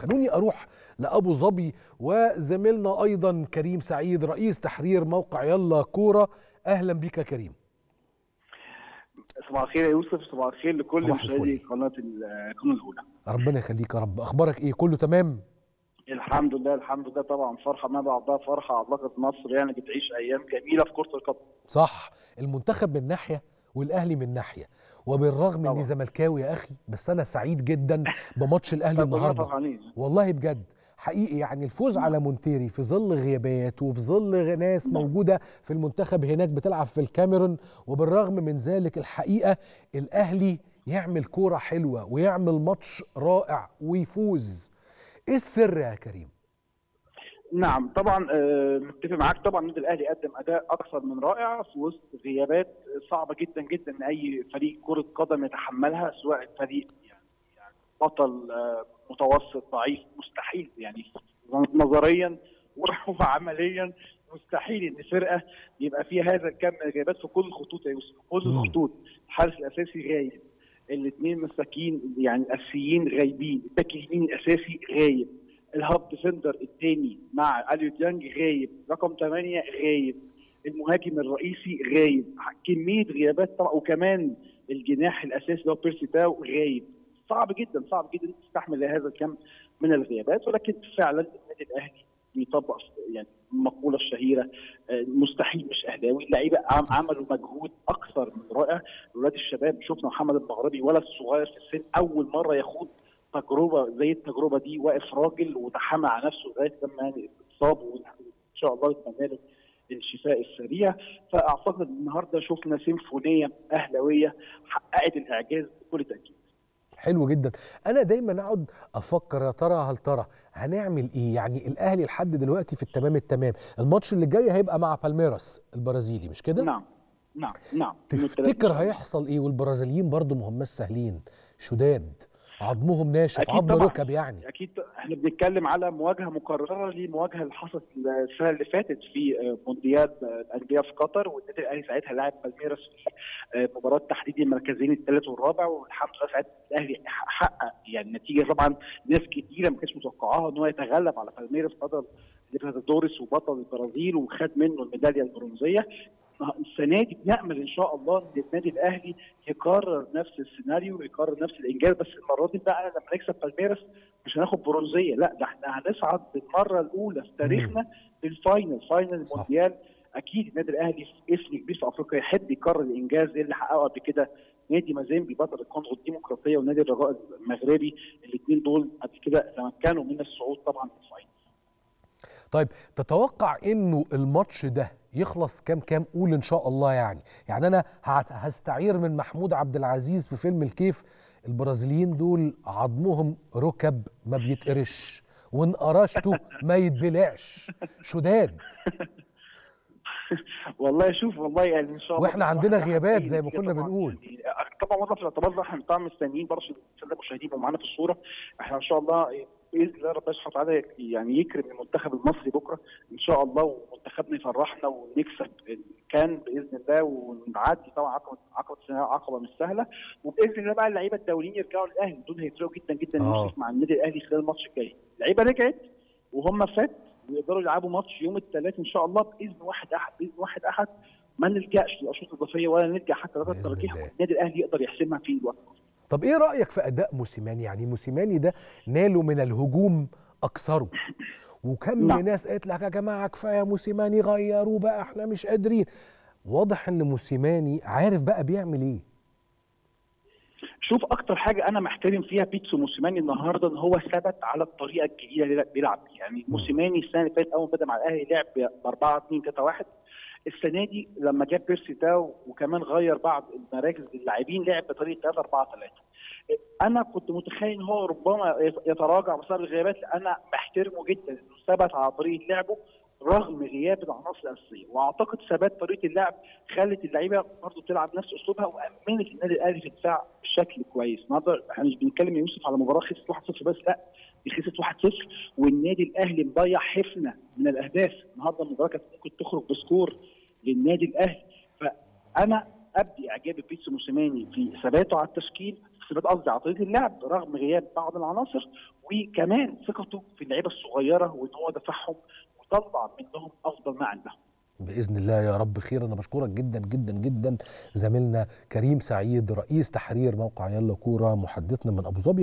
خلوني اروح لابو ظبي وزميلنا ايضا كريم سعيد رئيس تحرير موقع يلا كوره اهلا بك يا كريم صباح الخير يا يوسف صباح الخير لكل صباح مشاهدي الفل. قناه القناه الاولى ربنا يخليك يا رب اخبارك ايه كله تمام الحمد لله الحمد لله طبعا فرحه ما بعدها فرحه اعتقد مصر يعني بتعيش ايام جميله في كره القدم صح المنتخب من ناحيه والاهلي من ناحيه وبالرغم اني طبعا. زملكاوي يا اخي بس انا سعيد جدا بماتش الاهلي كلنا النهارده فرحانين والله بجد حقيقي يعني الفوز على مونتيري في ظل غيابات وفي ظل ناس موجوده في المنتخب هناك بتلعب في الكاميرون وبالرغم من ذلك الحقيقه الاهلي يعمل كوره حلوه ويعمل ماتش رائع ويفوز ايه السر يا كريم نعم طبعا آه، متفق معاك طبعا النادي الاهلي قدم اداء اكثر من رائع في وسط غيابات صعبه جدا جدا ان اي فريق كره قدم يتحملها سواء فريق يعني يعني بطل آه، متوسط ضعيف مستحيل يعني نظريا وعمليا مستحيل ان فرقه يبقى فيها هذا الكم من الغيابات في كل الخطوط يا يوسف كل مم. الخطوط الحارس الاساسي غايب الاثنين مساكين يعني الاساسيين غايبين الباك اليمين الاساسي غايب الهاب ديفندر الثاني مع اليو ديانج غايب رقم 8 غايب المهاجم الرئيسي غايب كميه غيابات طبعا وكمان الجناح الاساسي اللي هو بيرسي تاو غايب صعب جدا صعب جدا تستحمل هذا الكم من الغيابات ولكن فعلا النادي الاهلي بيطبق يعني المقوله الشهيره آه، مستحيل مش اهلاوي اللعيبه عم- عملوا مجهود اكثر من رائع اولاد الشباب شفنا محمد المغربي ولد صغير في السن اول مره يخوض تجربه زي التجربه دي واقف راجل وتحمل على نفسه لغايه لما يعني اتصاب وان شاء الله يتمنى له الشفاء السريع فاعتقد النهارده شفنا سيمفونيه اهلاويه حققت الاعجاز بكل تاكيد حلو جدا انا دايما اقعد افكر يا ترى هل ترى هنعمل ايه يعني الاهلي لحد دلوقتي في التمام التمام الماتش اللي جاي هيبقى مع بالميراس البرازيلي مش كده نعم نعم نعم تفتكر هيحصل ايه والبرازيليين برضو ما هماش سهلين شداد عظمهم ناشف أكيد عظم طبعاً. ركب يعني اكيد احنا بنتكلم على مواجهه مكرره لمواجهه اللي حصلت السنه اللي فاتت في مونديال الانديه في قطر والنادي الاهلي ساعتها لعب بالميراس في مباراه تحديد المركزين الثالث والرابع والحمد لله ساعتها الاهلي حقق يعني نتيجه طبعا ناس كتيره ما كانتش متوقعاها ان هو يتغلب على بالميراس بطل ليبرتادوريس وبطل البرازيل وخد منه الميداليه البرونزيه السنه دي بنامل ان شاء الله ان النادي الاهلي يكرر نفس السيناريو ويكرر نفس الانجاز بس المره دي بقى لما نكسب بالميراس مش هناخد برونزيه لا ده احنا هنصعد بالمره الاولى في تاريخنا للفاينل فاينل صح. المونديال اكيد النادي الاهلي في اسم كبير في افريقيا يحب يكرر الانجاز اللي حققه قبل كده نادي مازيمبي بطل الكونغو الديمقراطيه ونادي الرجاء المغربي الاثنين دول قبل كده تمكنوا من الصعود طبعا في الفاينل طيب تتوقع انه الماتش ده يخلص كام كام قول ان شاء الله يعني يعني انا هت- هستعير من محمود عبد العزيز في فيلم الكيف البرازيليين دول عظمهم ركب ما بيتقرش وان قرشته ما يتبلعش شداد والله شوف والله يعني ان شاء الله واحنا عندنا واحد غيابات أكيد زي ما كده كنا طبعاً. بنقول. يعني طبعا وضع في الاعتبار ده احنا طبعا مستنيين برضه الساده المشاهدين يبقوا معانا في الصوره احنا ان شاء الله باذن الله ربنا سبحانه وتعالى يعني يكرم المنتخب المصري بكره ان شاء الله ومنتخبنا يفرحنا ونكسب كان باذن الله ونعدي طبعا عقبه عقبه عقبه مش سهله وباذن الله بقى اللعيبه الدوليين يرجعوا للاهلي دول هيفرقوا جدا جدا آه. يوسف مع النادي الاهلي خلال الماتش الجاي اللعيبه رجعت وهم فات ويقدروا يلعبوا ماتش يوم الثلاث ان شاء الله باذن واحد احد باذن واحد احد ما نلجاش للاشواط الاضافيه ولا نلجا حتى لغايه بإذن الترجيح الله. والنادي الاهلي يقدر يحسمها في الوقت طب ايه رايك في اداء موسيماني يعني موسيماني ده ناله من الهجوم اكثره وكم نعم. ناس قالت لك يا جماعه كفايه موسيماني غيروا بقى احنا مش قادرين واضح ان موسيماني عارف بقى بيعمل ايه شوف اكتر حاجه انا محترم فيها بيتسو موسيماني النهارده ان هو ثبت على الطريقه الجديده اللي بيلعب بيها يعني موسيماني السنه اللي فاتت اول ما بدا مع الاهلي لعب ب 4 2 3 1 السنه دي لما جاب بيرسي تاو وكمان غير بعض المراكز اللاعبين لعب بطريقه 3 4 3 انا كنت متخيل ان هو ربما يتراجع بسبب الغيابات انا بحترمه جدا انه ثبت على طريقه لعبه رغم غياب العناصر الاساسيه واعتقد ثبات طريقه اللعب خلت اللعيبه برضه تلعب نفس اسلوبها وامنت النادي الاهلي في الدفاع بشكل كويس النهارده احنا مش بنتكلم يا يوسف على مباراه خسرت 1-0 بس لا دي خسرت 1-0 والنادي الاهلي مضيع حفنه من الاهداف النهارده المباراه كانت ممكن تخرج بسكور للنادي الاهلي فانا ابدي اعجابي بيتسو موسيماني في ثباته على التشكيل ثبات قصدي على طريقه اللعب رغم غياب بعض العناصر وكمان ثقته في اللعيبه الصغيره وان هو دفعهم وطلع منهم افضل ما عندهم باذن الله يا رب خير انا بشكرك جدا جدا جدا زميلنا كريم سعيد رئيس تحرير موقع يلا كوره محدثنا من ابو ظبي